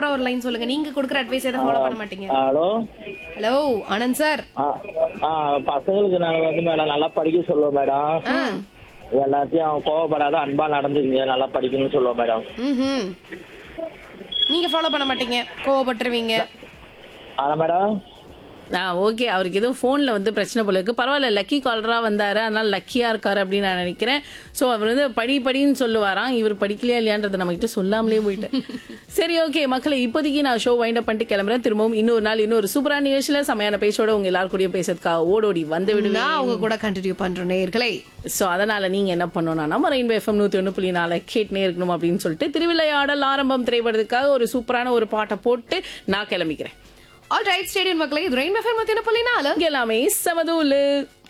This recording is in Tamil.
சூப்பரா ஒரு லைன் சொல்லுங்க நீங்க கொடுக்குற அட்வைஸ் எதை ஃபாலோ பண்ண மாட்டீங்க ஹலோ ஹலோ ஆனந்த் சார் ஆ ஆ பசங்களுக்கு நாங்கள் வந்து மேடம் நல்லா படிக்க சொல்லுவோம் மேடம் எல்லாத்தையும் கோவப்படாத அன்பா நடந்துக்கங்க நல்லா படிக்கணும்னு சொல்லுவோம் மேடம் ம் நீங்க ஃபாலோ பண்ண மாட்டீங்க கோவப்பட்டுருவீங்க ஆனா மேடம் ஆ ஓகே அவருக்கு எதுவும் ஃபோனில் வந்து பிரச்சனை போல இருக்கு பரவாயில்ல லக்கி காலராக வந்தாரு அதனால லக்கியாக இருக்காரு அப்படின்னு நான் நினைக்கிறேன் ஸோ அவர் வந்து படி படின்னு சொல்லுவாராம் இவர் படிக்கலையா இல்லையான்றதை நம்மகிட்ட சொல்லாமலே போயிட்டேன் சரி ஓகே மக்களை இப்போதைக்கு நான் ஷோ வைண்ட் அப் பண்ணிட்டு கிளம்புறேன் திரும்பவும் இன்னொரு நாள் இன்னொரு சூப்பரான நிகழ்ச்சியில் செமையான பேச்சோட உங்க எல்லாரும் கூடயும் பேசுறதுக்காக ஓடோடி வந்து விடுவேன் நான் அவங்க கூட கண்டினியூ பண்றேன் நேர்களே ஸோ அதனால நீங்க என்ன பண்ணணும்னா நம்ம ரெயின்போ எஃப்எம் நூத்தி ஒன்று புள்ளி நாலு கேட்டுனே இருக்கணும் அப்படின்னு சொல்லிட்டு திருவிளையாடல் ஆரம்பம் திரைப்படத்துக்காக ஒரு சூப்பரான ஒரு பாட்டை போட்டு நான் கிளம்பிக்கிறேன் ஆல் ரைட் ஸ்டேடியம் மக்களே இது ரெயின் எஃப்எம் மத்தியான புள்ளி நாலு இங்க எல்லாமே சமதூலு